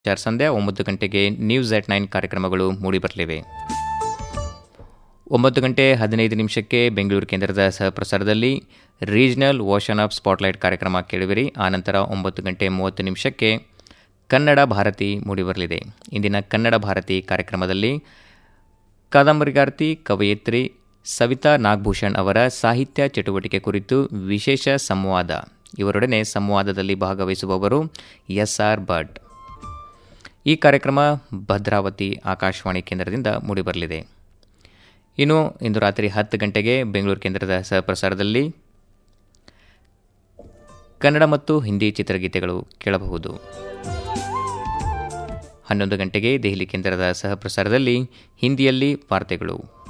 ಚಾರ್ ಸಂಧ್ಯಾ ಒಂಬತ್ತು ಗಂಟೆಗೆ news at nine ಕಾರ್ಯಕ್ರಮಗಳು ಮೂಡಿಬರಲಿವೆ ಒಂಬತ್ತು ಗಂಟೆ ಹದಿನೈದು ನಿಮಿಷಕ್ಕೆ ಬೆಂಗಳೂರು ಕೇಂದ್ರದ ಸಹಪ್ರಸಾರದಲ್ಲಿ ರೀಜನಲ್ ಓಷನ್ ಆಫ್ ಸ್ಪಾಟ್ಲೈಟ್ ಕಾರ್ಯಕ್ರಮ ಕೇಳುವಿರಿ ಆನಂತರ ಒಂಬತ್ತು ಗಂಟೆ ಮೂವತ್ತು ನಿಮಿಷಕ್ಕೆ ಕನ್ನಡ ಭಾರತಿ ಮೂಡಿಬರಲಿದೆ ಇಂದಿನ ಕನ್ನಡ ಭಾರತಿ ಕಾರ್ಯಕ್ರಮದಲ್ಲಿ ಕಾದಂಬರಿಗಾರ್ತಿ ಕವಯಿತ್ರಿ ಸವಿತಾ ನಾಗಭೂಷಣ್ ಅವರ ಸಾಹಿತ್ಯ ಚಟುವಟಿಕೆ ಕುರಿತು ವಿಶೇಷ ಸಂವಾದ ಇವರೊಡನೆ ಸಂವಾದದಲ್ಲಿ ಭಾಗವಹಿಸುವವರು ಎಸ್ ಆರ್ ಭಟ್ ಈ ಕಾರ್ಯಕ್ರಮ ಭದ್ರಾವತಿ ಆಕಾಶವಾಣಿ ಕೇಂದ್ರದಿಂದ ಮೂಡಿಬರಲಿದೆ ಇನ್ನು ಇಂದು ರಾತ್ರಿ ಹತ್ತು ಗಂಟೆಗೆ ಬೆಂಗಳೂರು ಕೇಂದ್ರದ ಸಹಪ್ರಸಾರದಲ್ಲಿ ಕನ್ನಡ ಮತ್ತು ಹಿಂದಿ ಚಿತ್ರಗೀತೆಗಳು ಕೇಳಬಹುದು ಹನ್ನೊಂದು ಗಂಟೆಗೆ ದೆಹಲಿ ಕೇಂದ್ರದ ಸಹಪ್ರಸಾರದಲ್ಲಿ ಹಿಂದಿಯಲ್ಲಿ ವಾರ್ತೆಗಳು